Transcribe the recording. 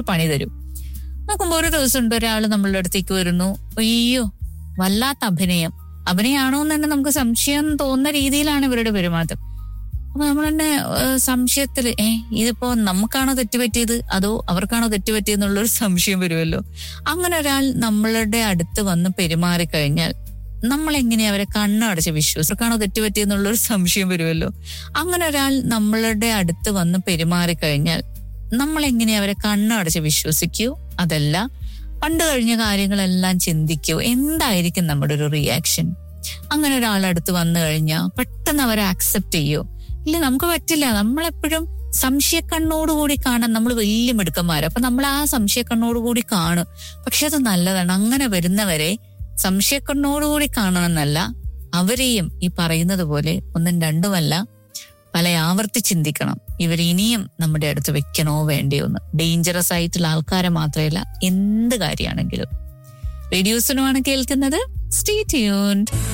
പണി തരും നോക്കുമ്പോ ഒരു ദിവസം ഉണ്ട് ഒരാൾ നമ്മളുടെ അടുത്തേക്ക് വരുന്നു അയ്യോ വല്ലാത്ത അഭിനയം അഭിനയാണോ എന്ന് തന്നെ നമുക്ക് സംശയം തോന്നുന്ന രീതിയിലാണ് ഇവരുടെ പെരുമാറ്റം അപ്പൊ നമ്മൾ തന്നെ ഏഹ്, സംശയത്തില് ഏ ഇതിപ്പോ നമുക്കാണോ തെറ്റുപറ്റിയത് അതോ അവർക്കാണോ തെറ്റുപറ്റിയെന്നുള്ളൊരു സംശയം വരുമല്ലോ അങ്ങനെ ഒരാൾ നമ്മളുടെ അടുത്ത് വന്ന് പെരുമാറി കഴിഞ്ഞാൽ നമ്മൾ എങ്ങനെ അവരെ കണ്ണടച്ച് വിശ്വസിക്കാണോ തെറ്റുപറ്റിയെന്നുള്ളൊരു സംശയം വരുമല്ലോ അങ്ങനെ ഒരാൾ നമ്മളുടെ അടുത്ത് വന്ന് പെരുമാറി കഴിഞ്ഞാൽ നമ്മൾ എങ്ങനെ അവരെ കണ്ണടച്ച് വിശ്വസിക്കൂ അതല്ല പണ്ട് കഴിഞ്ഞ കാര്യങ്ങളെല്ലാം ചിന്തിക്കൂ എന്തായിരിക്കും നമ്മുടെ ഒരു റിയാക്ഷൻ അങ്ങനെ ഒരാളടുത്ത് വന്നു കഴിഞ്ഞാൽ പെട്ടെന്ന് അവരെ അക്സെപ്റ്റ് ചെയ്യോ ഇല്ല നമുക്ക് പറ്റില്ല നമ്മളെപ്പോഴും സംശയക്കണ്ണോടുകൂടി കാണാൻ നമ്മൾ വലിയ മിടുക്കന്മാര് അപ്പൊ നമ്മൾ ആ സംശയക്കണ്ണോടുകൂടി കാണും പക്ഷെ അത് നല്ലതാണ് അങ്ങനെ വരുന്നവരെ സംശയക്കണ്ണോടുകൂടി കാണണമെന്നല്ല അവരെയും ഈ പറയുന്നത് പോലെ ഒന്നും രണ്ടുമല്ല പല ആവർത്തി ചിന്തിക്കണം ഇവർ ഇനിയും നമ്മുടെ അടുത്ത് വെക്കണോ വേണ്ടയോ എന്ന് ഡേഞ്ചറസ് ആയിട്ടുള്ള ആൾക്കാരെ മാത്രമല്ല എന്ത് കാര്യമാണെങ്കിലും റേഡിയോസിനുമാണ് കേൾക്കുന്നത് സ്റ്റേ ട്യൂൺഡ്